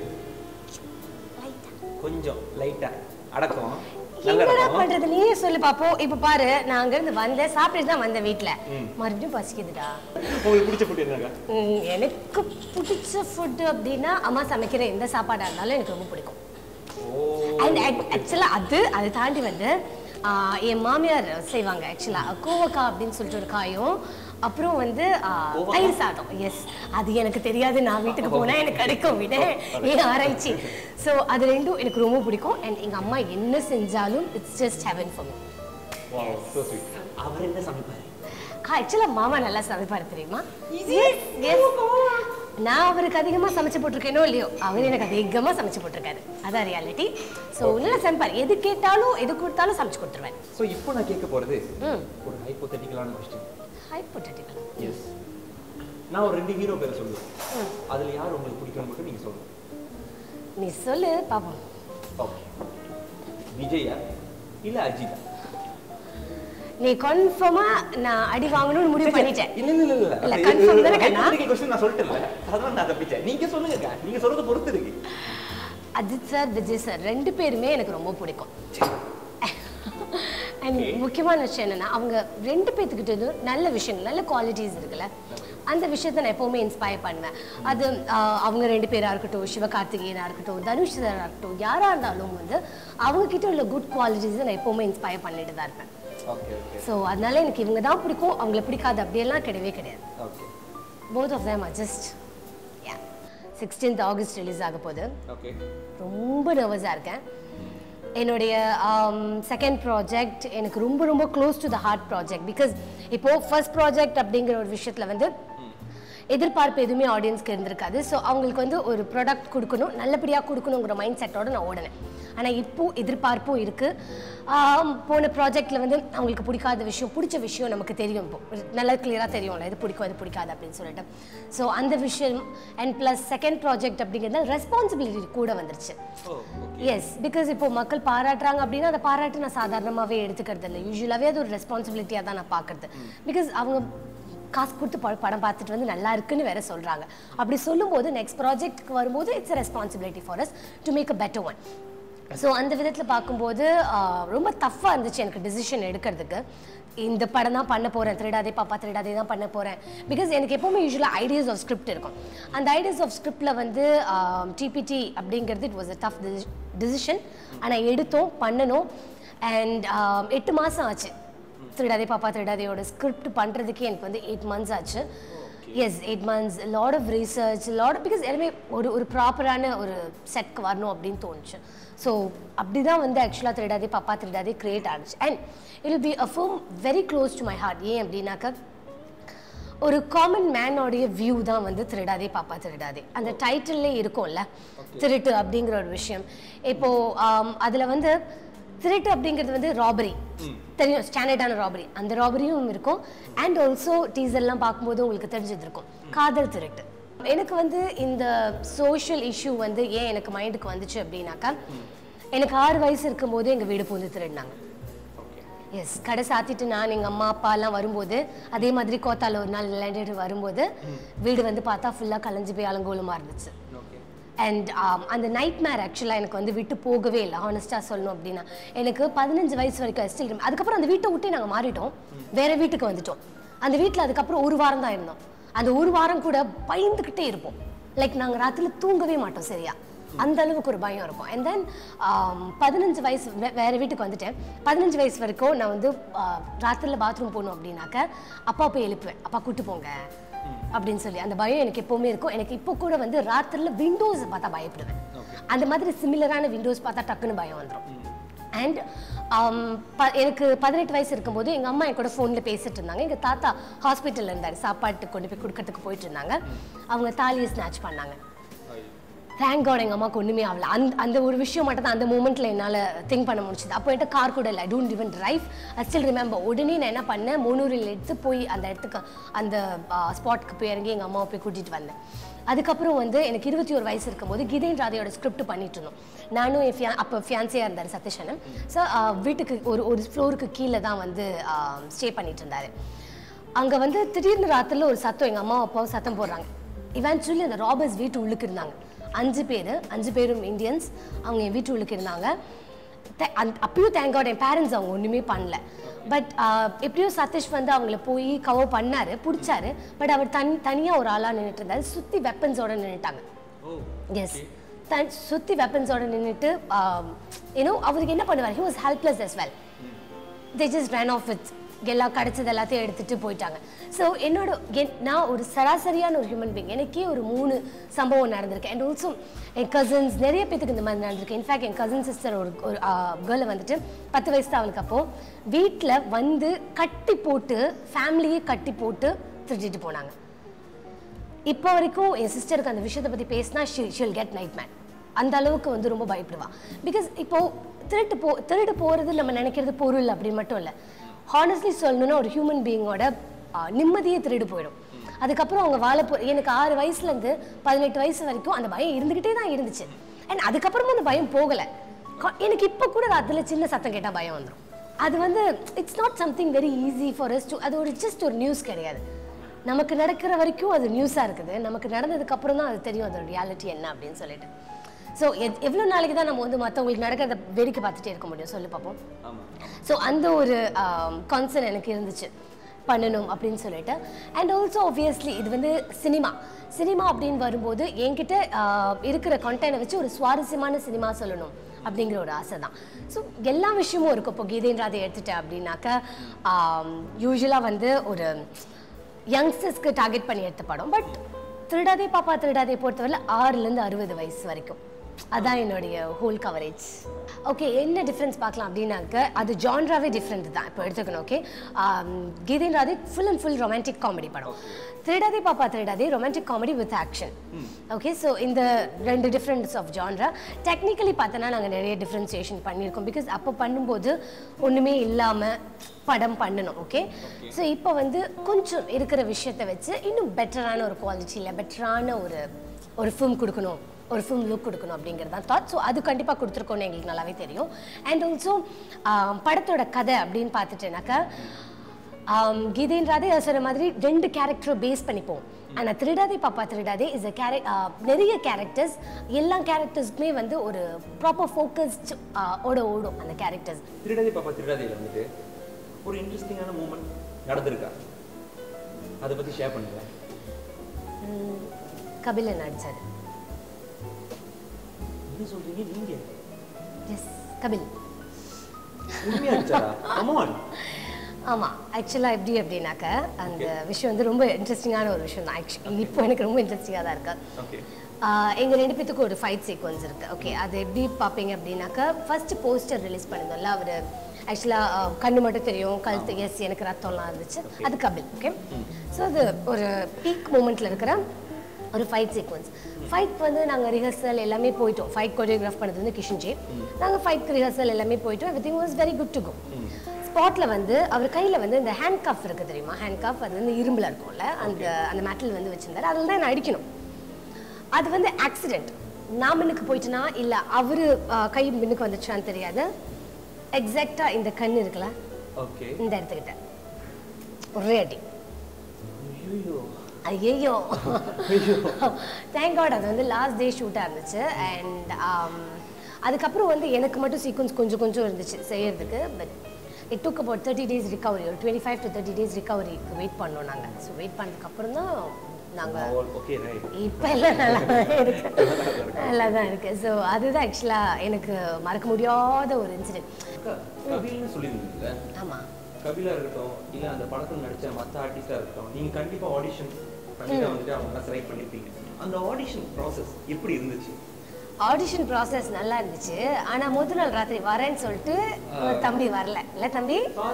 [SPEAKER 3] கொஞ்சம் லைட்டா அடக்கம் நல்ல
[SPEAKER 2] என்னடா
[SPEAKER 3] அடக்கம்
[SPEAKER 2] பண்றது நீயே சொல்லு பாப்போம் இப்ப பாரு நான் அங்க இருந்து வந்தேன் சாப்பிட்டுட்டு தான் வந்தேன் வீட்ல மறுபடியும் பசிக்குதுடா
[SPEAKER 3] உங்களுக்கு பிடிச்ச ஃபுட் என்னங்க
[SPEAKER 2] ம், எனக்கு பிடிச்ச ஃபுட்டு அப்படின்னா அம்மா சமைக்கிற எந்த சாப்பாடா இருந்தாலும் எனக்கு ரொம்ப பிடிக்கும் அண்ட் ஆக்சுவலாக அது அதை தாண்டி வந்து ஆ, என் மாமியார் செய்வாங்க ஆக்சுவலாக கோவக்காய் அப்படின்னு சொல்லிட்டு ஒரு காயும் அப்புறம் வந்து ஆ, தயிர் சாதம் எஸ் அது எனக்கு தெரியாது நான் வீட்டுக்கு போனா எனக்கு கிடைக்கும் விட ஏன் ஆராய்ச்சி ஸோ அது ரெண்டும் எனக்கு ரொம்ப பிடிக்கும் அண்ட் எங்க அம்மா என்ன செஞ்சாலும் it's just heaven for me
[SPEAKER 3] wow so sweet அவர் என்ன சமைப்பாரு
[SPEAKER 2] ஆக்சுவலாக மாமா நல்லா சமைப்பார் தெரியுமா Yes, yes. நான் அவருக்கு அதிகமா சமைச்சு போட்டிருக்கேனோ இல்லையோ அவர் எனக்கு அதிகமா சமைச்சு போட்டிருக்காரு அதான் ரியாலிட்டி ஸோ நல்லா சமைப்பார் எது கேட்டாலும் எது கொடுத்தாலும் சமைச்சு கொடுத்துருவேன்
[SPEAKER 3] ஸோ இப்போ நான் கேட்க போறது
[SPEAKER 2] ம்
[SPEAKER 3] ஒரு ஹைப்போதெட்டிக்கலான கொஸ்டின்
[SPEAKER 2] ஹைப்போட்டட்டிக்கல்
[SPEAKER 3] எஸ் நான் ஒரு ரெண்டு ஹீரோ பேரை சொல்லுவேன் அதுல யார் உங்களுக்கு பிடிக்கும் மட்டும் நீங்க சொல்லுங்க
[SPEAKER 2] நீ சொல்லு பாப்போம்
[SPEAKER 3] ஓகே விஜயா இல்ல அஜிதா
[SPEAKER 2] நீ கன்ஃபார்மா நான் அடி வாங்கணும்னு முடிவு பண்ணிட்டேன்
[SPEAKER 3] இல்ல இல்ல இல்ல
[SPEAKER 2] இல்ல, confirm தானே கண்ணா?
[SPEAKER 3] கொஸ்டின் நான் சொல்லிட்டேன்ல அதான் நான் தப்பிச்சேன் நீங்க சொல்லுங்க நீங்க சொல்றத பொறுத்து இருக்கு
[SPEAKER 2] அஜித் சார் விஜய் சார் ரெண்டு பேருமே எனக்கு ரொம்ப பிடிக்கும் அண்ட் முக்கியமான விஷயம் என்னன்னா அவங்க ரெண்டு பேர்த்துக்கிட்ட இருந்து நல்ல விஷயங்கள் நல்ல குவாலிட்டிஸ் இருக்குல்ல அந்த விஷயத்தை நான் எப்பவுமே இன்ஸ்பயர் பண்ணுவேன் அது ஆஹ், அவங்க ரெண்டு பேரா இருக்கட்டும் சிவகார்த்திகேயனா இருக்கட்டும் தனுஷ் சாரா இருக்கட்டும் யாரா இருந்தாலும் வந்து அவங்க கிட்ட உள்ள குட் குவாலிட்டிஸை நான் எப்பவுமே இன்ஸ்பயர் பண்ணிட்டு தான் இருப்பேன்
[SPEAKER 3] ஓகே ஓகே
[SPEAKER 2] ஸோ அதனால எனக்கு இவங்க தான் பிடிக்கும் அவங்கள பிடிக்காது அப்படியெல்லாம் கிடையவே கிடையாது
[SPEAKER 3] okay
[SPEAKER 2] both of them just yeah sixteenth August release ஆக போகுது
[SPEAKER 3] ஓகே
[SPEAKER 2] ரொம்ப நர்வஸாக இருக்கேன் என்னுடைய செகண்ட் ப்ராஜெக்ட் எனக்கு ரொம்ப ரொம்ப close to the heart project because இப்போ ஃபர்ஸ்ட் ப்ராஜெக்ட் அப்படிங்கிற ஒரு விஷயத்தில் வந்து எதிர்பார்ப்பு எதுவுமே ஆடியன்ஸ்க்கு இருந்திருக்காது ஸோ அவங்களுக்கு வந்து ஒரு ப்ராடக்ட் கொடுக்கணும் நல்லபடியாக கொடுக்கணுங்கிற மைண்ட் செட்டோட நான் ஓடினேன் ஆனால் இப்போ எதிர்பார்ப்பும் இருக்குது போன ப்ராஜெக்டில் வந்து அவங்களுக்கு பிடிக்காத விஷயம் பிடிச்ச விஷயம் நமக்கு தெரியும் இப்போ நல்லா கிளியராக தெரியும்ல இது பிடிக்கும் இது பிடிக்காது அப்படின்னு சொல்லிட்டு ஸோ அந்த விஷயம் அண்ட் ப்ளஸ் செகண்ட் ப்ராஜெக்ட் அப்படிங்கிறதுனால ரெஸ்பான்சிபிலிட்டி கூட வந்துருச்சு
[SPEAKER 3] ஓ
[SPEAKER 2] எஸ் பிகாஸ் இப்போ மக்கள் பாராட்டுறாங்க அப்படின்னா அந்த பாராட்டு நான் சாதாரணமாகவே எடுத்துக்கிறது இல்லை யூஸ்வலாகவே அது ஒரு ரெஸ்பான்சிபிலிட்டியாக தான் நான் பார்க்கறது பிகாஸ் அவங்க காசு கொடுத்து ப- படம் பார்த்துட்டு வந்து நல்லா இருக்குன்னு வேற சொல்றாங்க அப்படி சொல்லும்போது நெக்ஸ்ட் ப்ராஜெக்ட்க்கு வரும்போது it's responsibility for us to make a better one so அந்த விதத்தில் பார்க்கும்போது ஆஹ், ரொம்ப டஃப்பாக இருந்துச்சு எனக்கு டிசிஷன் எடுக்கிறதுக்கு இந்த படம் தான் பண்ண போகிறேன் திருடாதே பாப்பா திருடாதே தான் பண்ண போகிறேன் பிகாஸ் எனக்கு எப்பவுமே யூஸ்வலாக ஐடியாஸ் ஆஃப் ஸ்கிரிப்ட் இருக்கும் அந்த ஐடியாஸ் ஆஃப் ஸ்கிரிப்டில் வந்து டிபிடி அப்படிங்கிறது it was a tough decision ஆனால் எடுத்தோம் பண்ணணும் அண்ட் எட்டு மாதம் ஆச்சு திருடாதே பாப்பா திருடாதேயோட ஸ்கிரிப்ட் பண்ணுறதுக்கே எனக்கு வந்து எயிட் மந்த்ஸ் ஆச்சு yes eight months lot of research lot because எல்லாமே ஒரு ஒரு ப்ராப்பரான ஒரு செட்க்கு வரணும் அப்படின்னு தோணுச்சு ஸோ அப்படி தான் வந்து ஆக்சுவலாக திருடாதே பாப்பா திருடாதே கிரியேட் ஆனிச்சு and it be a film very close to my heart ஏன் அப்படின்னாக்கா ஒரு காமன் மேனோடைய வியூ தான் வந்து திருடாதே பாப்பா திருடாதே அந்த டைட்டில்லே இருக்கும்ல திருட்டு அப்படிங்கிற ஒரு விஷயம் இப்போ ஆம், அதுல வந்து திருட்டு அப்படிங்கிறது வந்து ராபரி தெரியும் ஸ்டாண்டர்டான ராபரி அந்த ராபரியும் இருக்கும் அண்ட் ஆல்சோ டீசர்லாம் பார்க்கும்போது உங்களுக்கு தெரிஞ்சிருக்கும் காதல் திருட்டு எனக்கு வந்து இந்த சோஷியல் இஷ்யூ வந்து ஏன் எனக்கு மைண்டுக்கு வந்துச்சு அப்படின்னாக்கா எனக்கு ஆறு வயசு இருக்கும்போது எங்க வீடு பூந்து திருடினாங்க எஸ் கடை சாத்திட்டு நான் எங்கள் அம்மா அப்பா எல்லாம் வரும்போது அதே மாதிரி கோத்தால ஒரு நாள் விளையாண்டுட்டு வரும்போது வீடு வந்து பார்த்தா ஃபுல்லாக கலைஞ்சு போய் அலங்கோலமாக இருந்துச்சு அண்ட் அந்த நைட் மேர் ஆக்சுவலாக எனக்கு வந்து விட்டு போகவே இல்லை ஹானஸ்ட்டாக சொல்லணும் அப்படின்னா எனக்கு பதினஞ்சு வயசு வரைக்கும் ஸ்டில் அதுக்கப்புறம் அந்த வீட்டை விட்டு நாங்கள் மாறிட்டோம் வேற வீட்டுக்கு வந்துட்டோம் அந்த வீட்டில் அதுக்கப்புறம் ஒரு வாரம் தான் இருந்தோம் அந்த ஒரு வாரம் கூட பயந்துக்கிட்டே இருப்போம் லைக் நாங்கள் ராத்திரில தூங்கவே மாட்டோம் சரியா அந்த அளவுக்கு ஒரு பயம் இருக்கும் அண்ட் தென் பதினஞ்சு வயசு வே- வேற வீட்டுக்கு வந்துட்டேன் பதினஞ்சு வயசு வரைக்கும் நான் வந்து ராத்திரில பாத்ரூம் போகணும் அப்படின்னாக்க அப்பா போய் எழுப்புவேன் அப்பா கூட்டு போங்க அப்படின்னு சொல்லி அந்த பயம் எனக்கு எப்பவுமே இருக்கும் எனக்கு இப்போ கூட வந்து ராத்திரில விண்டோஸ் பார்த்தா பயப்படுவேன் அந்த மாதிரி சிமிலரான விண்டோஸ் பார்த்தா டக்குன்னு பயம் வந்துடும் அண்ட் எனக்கு பதினெட்டு வயசு இருக்கும்போது எங்கள் அம்மா என் கூட ஃபோனில் பேசிட்டு இருந்தாங்க எங்கள் தாத்தா ஹாஸ்பிட்டலில் இருந்தார் சாப்பாட்டுக்கு கொண்டு போய் கொடுக்கறதுக்கு போயிட்டு இருந்தாங்க அவங்க தாலியை ஸ்நாச் பண்ணாங்க தேங்க் காட் எங்கள் அம்மாவுக்கு ஒன்றுமே ஆகல அந்த அந்த ஒரு விஷயம் மட்டும் தான் அந்த மூமெண்ட்டில் என்னால் திங்க் பண்ண முடிச்சுது அப்போ என்கிட்ட கார் கூட இல்லை I don't even drive I still remember உடனே நான் என்ன பண்ணேன் மூணூரில் எடுத்து போய் அந்த இடத்துக்கு அந்த ஸ்பாட்க்கு போய் இறங்கி எங்கள் அம்மாவை போய் கூட்டிகிட்டு வந்தேன் அதுக்கப்புறம் வந்து எனக்கு இருபத்தி ஒரு வயசு இருக்கும்போது கீதேன் ராதையோட ஸ்கிரிப்ட் பண்ணிட்டு இருந்தோம் நானும் என் ஃபியா அப்போ ஃபியான்சியாக இருந்தார் சதீஷனும் ஸோ வீட்டுக்கு ஒரு ஒரு ஃப்ளோருக்கு கீழே தான் வந்து ஸ்டே பண்ணிட்டு இருந்தார் அங்கே வந்து திடீர்னு ராத்திரில ஒரு சத்தம் எங்கள் அம்மா அப்பாவும் சத்தம் போடுறாங்க இவென்ச்சுவலி அந்த ராபர்ஸ் வீட்டு உள்ளுக்கு இருந்தாங்க அஞ்சு பேர் அஞ்சு பேரும் இந்தியன்ஸ் அவங்க என் வீட்டு உள்ளுக்கு இருந்தாங்க தே- அந்த- அப்பயும் தேங்க் காட் என் பேரண்ட்ஸ் அவங்க ஒன்றுமே பண்ணல பட் எப்படியோ சதீஷ் வந்து அவங்கள போய் கவர் பண்ணாரு பிடிச்சாரு பட் அவர் தனி தனியாக ஒரு ஆளாக நின்றுட்டு இருந்தாரு சுற்றி வெப்பன்ஸோட நின்றுட்டாங்க எஸ் தன் சுற்றி வெப்பன்ஸோட நின்றுட்டு ஏன்னோ அவருக்கு என்ன பண்ணுவார் he was helpless as well they just run off with எல்லாம் கிடைச்சது எல்லாத்தையும் எடுத்துட்டு போயிட்டாங்க ஸோ என்னோட என் நான் ஒரு சராசரியான ஒரு ஹியூமன் பீங் எனக்கே ஒரு மூணு சம்பவம் நடந்திருக்கு அண்ட் ஆல்சோ என் கசின்ஸ் நிறைய பேத்துக்கு இந்த மாதிரி நடந்திருக்கு இன்ஃபேக்ட் என் கசின் சிஸ்டர் ஒரு ஒரு கேர்ளை வந்துட்டு பத்து வயசு தான் அவளுக்கு அப்போ வீட்டில் வந்து கட்டி போட்டு ஃபேமிலியே கட்டி போட்டு திருடிட்டு போனாங்க இப்போ வரைக்கும் என் சிஸ்டருக்கு அந்த விஷயத்தை பற்றி பேசினா she she'll get nightmare அந்த அளவுக்கு வந்து ரொம்ப பயப்படுவா பிகாஸ் இப்போ திருட்டு போ திருடு போகிறது நம்ம நினைக்கிறது பொருள் அப்படி மட்டும் இல்லை ஹானஸ்ட்லி சொல்லணும்னா ஒரு ஹியூமன் பீயிங்கோட நிம்மதியே திருடு போயிடும் அதுக்கப்புறம் அவங்க வாழ போ எனக்கு ஆறு வயசுலேருந்து பதினெட்டு வயசு வரைக்கும் அந்த பயம் இருந்துக்கிட்டே தான் இருந்துச்சு அண்ட் அதுக்கப்புறமும் அந்த பயம் போகலை கா- எனக்கு இப்போ கூட ராத்திரில சின்ன சத்தம் கேட்டால் பயம் வந்துடும் அது வந்து it's not something very easy for us to அது ஒரு ஜஸ்ட் ஒரு நியூஸ் கிடையாது நமக்கு நடக்கிற வரைக்கும் அது நியூஸாக இருக்குது நமக்கு நடந்ததுக்கு அப்புறம் தான் அது தெரியும் அதோட ரியாலிட்டி என்ன அப்படின்னு சொல்லிட்டு ஸோ எவ்வளோ நாளைக்கு தான் நம்ம வந்து மற்றவங்களுக்கு நடக்கிறத வேடிக்கை பார்த்துட்டே இருக்க முடியும் சொல்லி பார்ப்போம் ஸோ அந்த ஒரு கான்சர்ன் எனக்கு இருந்துச்சு பண்ணணும் அப்படின்னு சொல்லிட்டு அண்ட் ஆல்சோ obviously இது வந்து சினிமா சினிமா அப்படின்னு வரும்போது என்கிட்ட ஆஹ், இருக்கிற கண்டென்ட்டை வச்சு ஒரு சுவாரஸ்யமான சினிமா சொல்லணும் அப்படிங்கிற ஒரு ஆசை தான் ஸோ எல்லா விஷயமும் இருக்கும் இப்போ கீதேந்திராதை எடுத்துட்டேன் அப்படின்னாக்கா யூஸ்வலாக வந்து ஒரு யங்ஸ்டர்ஸ்க்கு டார்கெட் பண்ணி எடுத்த படம் பட் திருடாதே பாப்பா திருடாதே பொறுத்தவரை ஆறுலேருந்து அறுபது வயசு வரைக்கும் அதான் என்னுடைய ஹோல் கவரேஜ் ஓகே என்ன டிஃப்ரென்ஸ் பார்க்கலாம் அப்படின்னாக்க அது ஜான்ராவே டிஃப்ரெண்ட் தான் இப்போ எடுத்துக்கணும் okay Geethan Radhe full and full romantic comedy படம் Thirudathe Pappa Thirudathe romantic comedy with action okay so இந்த ரெண்டு டிஃப்ரென்ஸ் ஆஃப் ஜான்ரா டெக்னிக்கலி பார்த்தோன்னா நாங்கள் நிறைய டிஃப்ரென்சியேஷன் பண்ணியிருக்கோம் பிகாஸ் அப்போ பண்ணும்போது ஒன்றுமே இல்லாமல் படம் பண்ணணும் ஓகே ஸோ இப்போ வந்து கொஞ்சம் இருக்கிற விஷயத்தை வச்சு இன்னும் பெட்டரான ஒரு குவாலிட்டியில் பெட்டரான ஒரு ஒரு ஃபிலிம் கொடுக்கணும் ஒரு ஃபிலிம் லுக் கொடுக்கணும் அப்படிங்கிறது தான் தாட் ஸோ அது கண்டிப்பாக கொடுத்துருக்கோன்னு எங்களுக்கு நல்லாவே தெரியும் அண்ட் ஆல்சோ படத்தோட கதை அப்படின்னு பார்த்துட்டேனாக்கா ஆம், கீதேன் ராதே அது சொன்ன மாதிரி ரெண்டு கேரக்டரை பேஸ் பண்ணிப்போம் ஆனால் திருடாதே பாப்பா திருடாதே இஸ் அ கேரக் நிறைய கேரக்டர்ஸ் எல்லா கேரக்டர்ஸ்க்குமே வந்து ஒரு ப்ராப்பர் ஃபோக்கஸ்ட் ஓட ஓடும் அந்த கேரக்டர்ஸ்
[SPEAKER 3] திருடாதே பாப்பா திருடாதேல வந்துட்டு ஒரு இன்ட்ரெஸ்டிங்கான மூமெண்ட் நடந்திருக்கா அதை பத்தி ஷேர் பண்ணுங்க
[SPEAKER 2] கபிலன் நடிச்சாரு
[SPEAKER 3] என்ன சொல்றீங்க நீங்க
[SPEAKER 2] எஸ் கபில்
[SPEAKER 3] உண்மையா இருந்துச்சாரா கமான்
[SPEAKER 2] ஆமாம் ஆக்சுவலாக எப்படி அப்படின்னாக்க அந்த விஷயம் வந்து ரொம்ப இன்ட்ரெஸ்டிங்கான ஒரு விஷயம் தான் ஆக்சுவலி இப்போ எனக்கு ரொம்ப இன்ட்ரெஸ்டிங்காக தான் இருக்கு
[SPEAKER 3] ஓகே
[SPEAKER 2] ஆஹ் எங்க ரெண்டு பேத்துக்கும் ஒரு ஃபைட் சீக்வன்ஸ் இருக்கு ஓகே அது எப்படி பார்ப்பீங்க அப்படின்னாக்கா ஃபர்ஸ்ட் போஸ்டர் ரிலீஸ் பண்ணிருந்தோம்ல அவர் ஆக்சுவலாக கண்ணு மட்டும் தெரியும் கழுத்து எஸ் எனக்கு ரத்தம்லாம் இருந்துச்சு அது கபில் ஓகே ஸோ அது ஒரு பீக் மூமெண்ட்டில் இருக்கிற ஒரு ஃபைட் சீக்வன்ஸ் ஃபைட் வந்து நாங்கள் ரிஹர்சல் எல்லாமே போயிட்டோம் ஃபைட் கொரியோகிராஃப் பண்ணது வந்து கிஷன் ஜி நாங்கள் ஃபைட் ரிஹர்சல் எல்லாமே போயிட்டோம் everything was very good to go ஸ்பாட்ல வந்து அவர் கையில வந்து இந்த ஹேண்ட் கஃப் இருக்கு தெரியுமா ஹேண்ட் கஃப் அது வந்து இரும்புல இருக்கும்ல அந்த அந்த மெட்டல் வந்து வச்சிருந்தாரு அதில் தான் என்ன அடிக்கணும் அது வந்து ஆக்சிடென்ட் நான் முன்னுக்கு போயிட்டேனா இல்ல அவரு அஹ், கை முன்னுக்கு வந்துச்சான்னு தெரியாது எக்ஸாக்டா இந்த கண் இருக்குல்ல
[SPEAKER 3] ஓகே
[SPEAKER 2] இந்த இடத்துக்கிட்ட ஒரே அடி ஐயோ தேங்க் காட் அது வந்து லாஸ்ட் டே ஷூட்டாக இருந்துச்சு அண்ட் அதுக்கப்புறம் வந்து எனக்கு மட்டும் சீக்வன்ஸ் கொஞ்சம் கொஞ்சம் இருந்துச்சு செய்யறதுக்கு but it took about thirty days recovery ஒரு twenty five to thirty days ரிகவரிக்கு வெயிட் பண்ணோம் நாங்கள் ஸோ வெயிட் பண்ணதுக்கப்புறம் தான் நாங்கள்
[SPEAKER 3] ஓகே ரைட்
[SPEAKER 2] இப்போ எல்லாம் நல்லா தான் இருக்கு நல்லா தான் இருக்கு ஸோ அதுதான் ஆக்சுவலாக எனக்கு மறக்க முடியாத ஒரு இன்சிடென்ட்
[SPEAKER 3] கபில்னு சொல்லியிருந்தீங்கல்ல
[SPEAKER 2] ஆமாம்
[SPEAKER 3] கபிலா இருக்கட்டும் இல்ல அந்த படத்துல நடிச்ச மத்த ஆர்டிஸ்டா இருக்கட்டும் நீங்க கண்டிப்பா ஆடிஷன் கண்டிப்பா வந்துட்டு அவங்க செலக்ட் பண்ணிருப்பீங்க அந்த ஆடிஷன் ப்ராசஸ் எப்படி இருந்துச்சு
[SPEAKER 2] ஆடிஷன் ப்ராசஸ் நல்லா இருந்துச்சு ஆனா முதல் நாள் ராத்திரி வரேன்னு சொல்லிட்டு ஒரு தம்பி வரல இல்ல தம்பி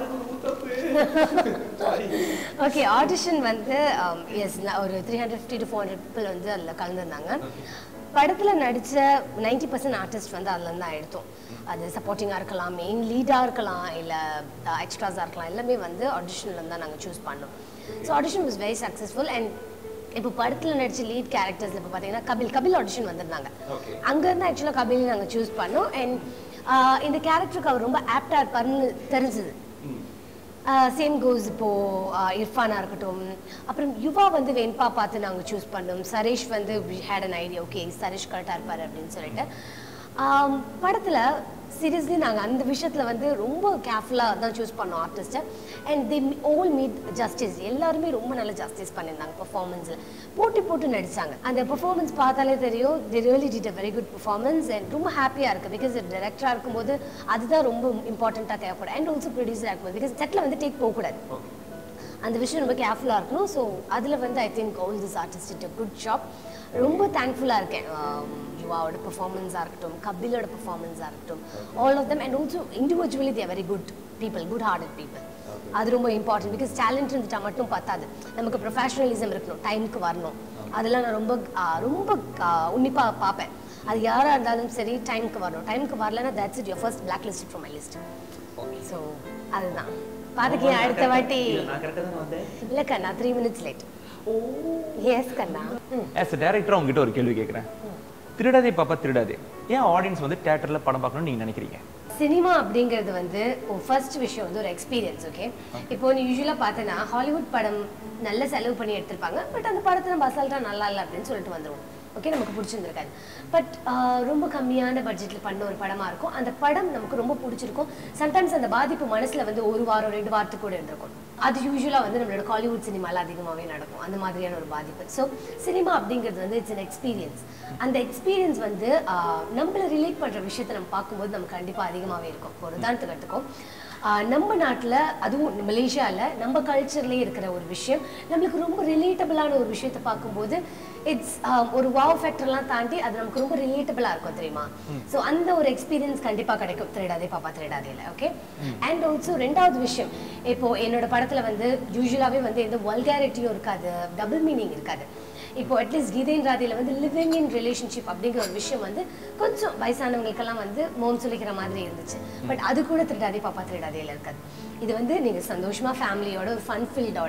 [SPEAKER 2] ஓகே ஆடிஷன் வந்து எஸ் ஒரு three hundred fifty to four hundred people வந்து அதில் கலந்துருந்தாங்க படத்துல நடிச்ச 90% பர்சன்ட் ஆர்டிஸ்ட் வந்து அதுல இருந்து தான் எடுத்தோம் அது சப்போர்ட்டிங்காக இருக்கலாம் மெயின் லீடாக இருக்கலாம் இல்லை எக்ஸ்ட்ராஸாக இருக்கலாம் எல்லாமே வந்து ஆடிஷன்ல இருந்து தான் நாங்கள் சூஸ் பண்ணோம் so audition was very successful and இப்போ படத்தில் நடிச்ச லீட் கேரக்டர்ஸ் இப்போ பார்த்தீங்கன்னா கபில் கபில் ஆடிஷன் வந்திருந்தாங்க
[SPEAKER 3] Okay.
[SPEAKER 2] அங்கேருந்து ஆக்சுவலாக கபில் நாங்கள் சூஸ் பண்ணோம் அண்ட் இந்த கேரக்டருக்கு அவர் ரொம்ப ஆப்டாக இருப்பாருன்னு தெரிஞ்சுது சேம் கோஸ் இப்போ ஆஹ் இர்ஃபானா இருக்கட்டும் அப்புறம் யுவா வந்து வெண்பா பார்த்து நாங்கள் சூஸ் பண்ணோம் சரேஷ் வந்து had an idea okay Suresh கரெக்டாக இருப்பார் அப்படின்னு சொல்லிட்டு ஆம், படத்துல சீரியஸ்லி நாங்கள் அந்த விஷயத்தில் வந்து ரொம்ப கேர்ஃபுல்லாக தான் சூஸ் பண்ணோம் ஆர்டிஸ்ட்டை and they all made justice எல்லாருமே ரொம்ப நல்ல ஜஸ்டிஸ் பண்ணியிருந்தாங்க பெர்ஃபார்மன்ஸில் போட்டி போட்டு நடிச்சாங்க அந்த பெர்ஃபார்மன்ஸ் பார்த்தாலே தெரியும் they really did a very good performance and ரொம்ப ஹாப்பியாக இருக்குது பிகாஸ் டேரக்டராக இருக்கும்போது அதுதான் ரொம்ப இம்பார்ட்டண்ட்டாக தேவைப்படும் அண்ட் ஆல்சோ ப்ரொடியூசராக இருக்கும்போது பிகாஸ் செட்டில் வந்து டேக் போகக்கூடாது அந்த விஷயம் ரொம்ப கேர்ஃபுல்லாக இருக்கணும் ஸோ அதில் வந்து I think all this artist it good job ரொம்ப தேங்க்ஃபுல்லாக இருக்கேன் ஆம், யுவாவோட பெர்ஃபார்மன்ஸாக இருக்கட்டும் கபிலோட பெர்ஃபார்மன்ஸாக இருக்கட்டும் all of them and also individually they very good people good hearted people அது ரொம்ப இம்பார்ட்டன்ட் பிகாஸ் டேலண்ட் இருந்துட்டா மட்டும் பத்தாது நமக்கு ப்ரொஃபஷனலிசம் இருக்கணும் டைமுக்கு வரணும் அதெல்லாம் நான் ரொம்ப ஆ, ரொம்ப உன்னிப்பாக பார்ப்பேன் அது யாராக இருந்தாலும் சரி டைமுக்கு வரணும் டைமுக்கு வரலன்னா that's it your first black list from my list so அதுதான் பாத்துக்கு அடுத்த வாட்டி
[SPEAKER 3] நான் கரெக்டா தான் வந்தேன்
[SPEAKER 2] இல்ல கண்ணா த்ரீ மினிட்ஸ் லேட் எஸ் கண்ணா ம்.
[SPEAKER 1] ஆஸ் அ டேரக்டர் உங்ககிட்ட ஒரு கேள்வி கேட்குறேன் திருடாதே பாப்பா திருடாதே ஏன் ஆடியன்ஸ் வந்து தேட்டரில் படம் பார்க்கணும்னு நீங்கள் நினைக்கிறீங்க
[SPEAKER 2] சினிமா அப்படிங்கிறது வந்து ஃபர்ஸ்ட் விஷயம் வந்து ஒரு எக்ஸ்பீரியன்ஸ் ஓகே இப்போ நீ யூஸ்வலாக பார்த்தேன்னா ஹாலிவுட் படம் நல்ல செலவு பண்ணி எடுத்திருப்பாங்க பட் அந்த படத்தை நம்ம அசால்ட்டாக நல்லா இல்லை அப்படின்னு சொல்லிட்டு வந்துருவோம் ஓகே நமக்கு பிடிச்சிருந்திருக்காது பட் ரொம்ப கம்மியான பட்ஜெட்டில் பண்ண ஒரு படமாக இருக்கும் அந்த படம் நமக்கு ரொம்ப பிடிச்சிருக்கும் சம்டைம்ஸ் அந்த பாதிப்பு மனசில் வந்து ஒரு வாரம் ரெண்டு வாரத்துக்கு கூட இருந்திருக்கும் அது யூஸ்வலாக வந்து நம்மளோட காலிவுட் சினிமாவில் அதிகமாகவே நடக்கும் அந்த மாதிரியான ஒரு பாதிப்பு ஸோ சினிமா அப்படிங்கிறது வந்து இட்ஸ் an எக்ஸ்பீரியன்ஸ் அந்த எக்ஸ்பீரியன்ஸ் வந்து ஆஹ், நம்மள ரிலேட் பண்ணுற விஷயத்தை நம்ம பார்க்கும்போது நமக்கு கண்டிப்பாக அதிகமாகவே இருக்கும் இப்போ ஒரு உதாரணத்துக்கு எடுத்துக்கோம் ஆஹ், நம்ம நாட்டில் அதுவும் மலேசியாவில் நம்ம கல்ச்சர்லேயே இருக்கிற ஒரு விஷயம் நம்மளுக்கு ரொம்ப ரிலேட்டபிளான ஒரு விஷயத்தை பார்க்கும்போது இட்ஸ் ஒரு வாவ் ஃபேக்டர்லாம் தாண்டி அது நமக்கு ரொம்ப ரிலேட்டபிளாக இருக்கும் தெரியுமா ஸோ அந்த ஒரு எக்ஸ்பீரியன்ஸ் கண்டிப்பாக கிடைக்கும் திருடாதே பாப்பா திருடாதேல ஓகே அண்ட் ஆல்சோ ரெண்டாவது விஷயம் இப்போ என்னோட படத்தில் வந்து யூஸ்வலாகவே வந்து எந்த வல்காரிட்டியும் இருக்காது டபுள் மீனிங் இருக்காது இப்போ அட்லீஸ்ட் கீதேன் ராதியில் வந்து லிவிங் இன் ரிலேஷன்ஷிப் அப்படிங்கிற ஒரு விஷயம் வந்து கொஞ்சம் வயசானவங்களுக்கெல்லாம் வந்து மோம் சொல்லிக்கிற மாதிரி இருந்துச்சு பட் அது கூட திருடாதே பாப்பா திருடாதேல இருக்காது இது வந்து நீங்கள் சந்தோஷமா ஃபேமிலியோட ஒரு ஃபன் ஃபீல்டோட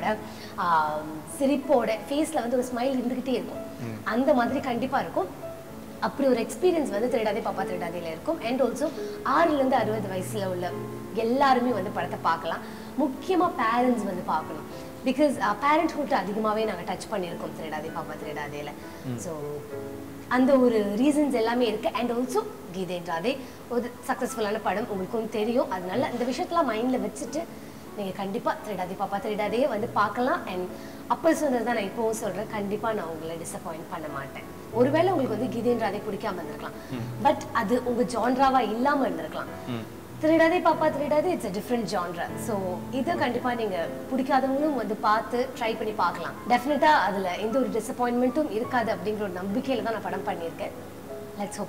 [SPEAKER 2] சிரிப்போட ஃபேஸில் வந்து ஒரு ஸ்மைல் இருந்துக்கிட்டே இருக்கும் அந்த மாதிரி கண்டிப்பாக இருக்கும் அப்படி ஒரு எக்ஸ்பீரியன்ஸ் வந்து திருடாதே பாப்பா திருடாதேல இருக்கும் அண்ட் ஆல்சோ ஆறுலேருந்து அறுபது வயசுல உள்ள எல்லாருமே வந்து படத்தை பார்க்கலாம் முக்கியமாக பேரண்ட்ஸ் வந்து பார்க்கணும் பிகாஸ் பேரண்ட்ஹுட் அதிகமாகவே நாங்கள் டச் பண்ணியிருக்கோம் திருடாதே பாப்பா திருடாதேல ஸோ அந்த ஒரு ரீசன்ஸ் எல்லாமே இருக்கு அண்ட் ஆல்சோ கீதேன்றாதே ஒரு சக்ஸஸ்ஃபுல்லான படம் உங்களுக்கும் தெரியும் அதனால இந்த விஷயத்தெல்லாம் மைண்டில் வச்சுட்டு நீங்கள் கண்டிப்பாக திருடாதே பாப்பா திருடாதே வந்து பார்க்கலாம் அண்ட் அப்போ சொன்னது தான் நான் இப்போவும் சொல்கிறேன் கண்டிப்பாக நான் உங்களை டிசப்பாயிண்ட் பண்ண மாட்டேன் ஒருவேளை உங்களுக்கு வந்து கீதேன்றாதே பிடிக்காம இருந்திருக்கலாம் பட் அது உங்கள் ஜான்ராவா இல்லாமல் இருந்திருக்கலாம் Thirudathe Pappa Thirudathe it's a different genre so இதை கண்டிப்பாக நீங்கள் பிடிக்காதவங்களும் வந்து பார்த்து ட்ரை பண்ணி பார்க்கலாம் டெஃபினட்டாக அதில் எந்த ஒரு டிசப்பாயின்மெண்ட்டும் இருக்காது அப்படிங்கிற ஒரு நம்பிக்கையில் தான் நான் படம் பண்ணியிருக்கேன் let's hope for the best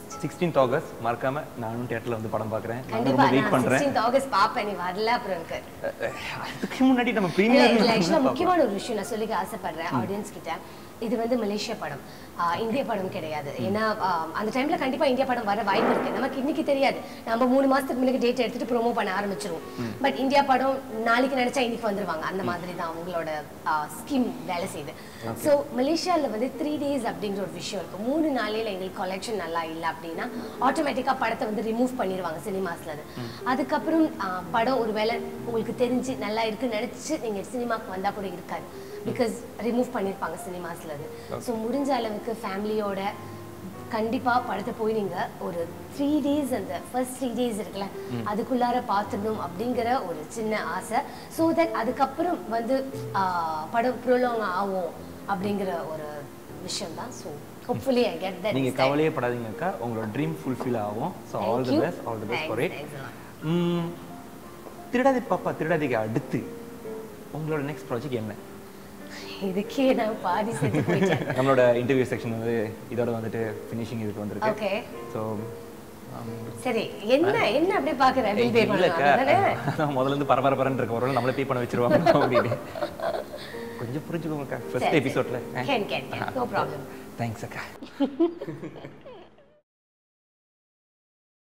[SPEAKER 2] August
[SPEAKER 1] sixteenth August மறக்காம நானும் தியேட்டர்ல வந்து படம் பார்க்குறேன் நான்
[SPEAKER 2] கண்டிப்பா
[SPEAKER 1] ரொம்ப வெயிட்
[SPEAKER 2] நான்
[SPEAKER 1] பண்றேன்
[SPEAKER 2] சிக்ஸ்டீன்த் ஆகஸ்ட் பாப்பேன் நீ வரல அப்புறம் எனக்கு
[SPEAKER 1] அதுக்கு முன்னாடி நம்ம
[SPEAKER 2] இல்ல இதுல
[SPEAKER 1] ப்ரீமியர்
[SPEAKER 2] ஆக்சுவலா முக்கியமான ஒரு விஷயம் நான் சொல்லிக்க ஆசைப்படுறேன் ஆடியன்ஸ் கிட்ட இது வந்து மலேசியா படம் ஆஹ் இந்திய படம் கிடையாது ஏன்னா ஆஹ் அந்த டைம்ல கண்டிப்பா இந்திய படம் வர வாய்ப்பு இருக்கு நமக்கு இன்னைக்கு தெரியாது நம்ம மூணு மாசத்துக்கு முன்னாடி டேட் எடுத்துட்டு ப்ரோமோ பண்ண ஆரம்பிச்சிருவோம் பட் இந்தியா படம் நாளைக்கு நினைச்சா இன்னைக்கு வந்துருவாங்க அந்த மாதிரி தான் அவங்களோட ஸ்கீம் வேலை செய்யுது ஸோ மலேசியால வந்து த்ரீ டேஸ் அப்படிங்கிற ஒரு விஷயம் இருக்கு மூணு நாளையில எங்களுக்கு கலெக்ஷன் நல்லா இல்லை அப்படின்னா ஆட்டோமேட்டிக்கா படத்தை வந்து ரிமூவ் பண்ணிடுவாங்க சினிமாஸ்ல இருந்து அதுக்கப்புறம் ஆஹ் படம் ஒருவேளை உங்களுக்கு தெரிஞ்சு நல்லா இருக்குன்னு நினைச்சு நீங்க சினிமாக்கு வந்தா கூட இருக்காது பிகாஸ் ரிமூவ் பண்ணிருப்பாங்க சினிமாஸ்ல இருந்து ஸோ முடிஞ்ச அளவுக்கு ஃபேமிலியோட கண்டிப்பா படத்தை போய் நீங்க ஒரு த்ரீ டேஸ் அந்த ஃபர்ஸ்ட் த்ரீ டேஸ் இருக்குல்ல அதுக்குள்ளார பார்த்துடணும் அப்படிங்கிற ஒரு சின்ன ஆசை ஸோ தட் அதுக்கப்புறம் வந்து ஆஹ் படம் ப்ரோலாங் ஆகும் அப்படிங்கிற ஒரு விஷயம் தான் so hopefully I get that
[SPEAKER 1] நீங்க கவலையே படாதீங்க அக்கா உங்களோட ட்ரீம் ஃபுல்ஃபில் ஆகும் so all the best all the best for it Thirudathe Pappa திருடாதிக்கு அடுத்து உங்களோட நெக்ஸ்ட் ப்ராஜெக்ட் என்ன
[SPEAKER 2] இதுக்கே நான் பாதி செத்து போயிட்டேன்
[SPEAKER 1] நம்மளோட இன்டர்வியூ செக்ஷன் வந்து இதோட வந்துட்டு ஃபினிஷிங் இதுக்கு வந்திருக்கு
[SPEAKER 2] ஓகே
[SPEAKER 1] ஸோ
[SPEAKER 2] சரி என்ன என்ன அப்படியே பாக்குற பில் பே
[SPEAKER 1] இல்லக்கா
[SPEAKER 2] பண்ணுவாங்க தானே
[SPEAKER 1] முதல்ல இருந்து பரபரப்பரன்னு இருக்கு ஒருவேளை நம்மளே பே பண்ண வச்சிருவாங்க அப்படின்னு கொஞ்சம் புரிஞ்சுக்கோங்கக்கா ஃபர்ஸ்ட் எபிசோட்ல
[SPEAKER 2] can can no problem
[SPEAKER 1] thanks அக்கா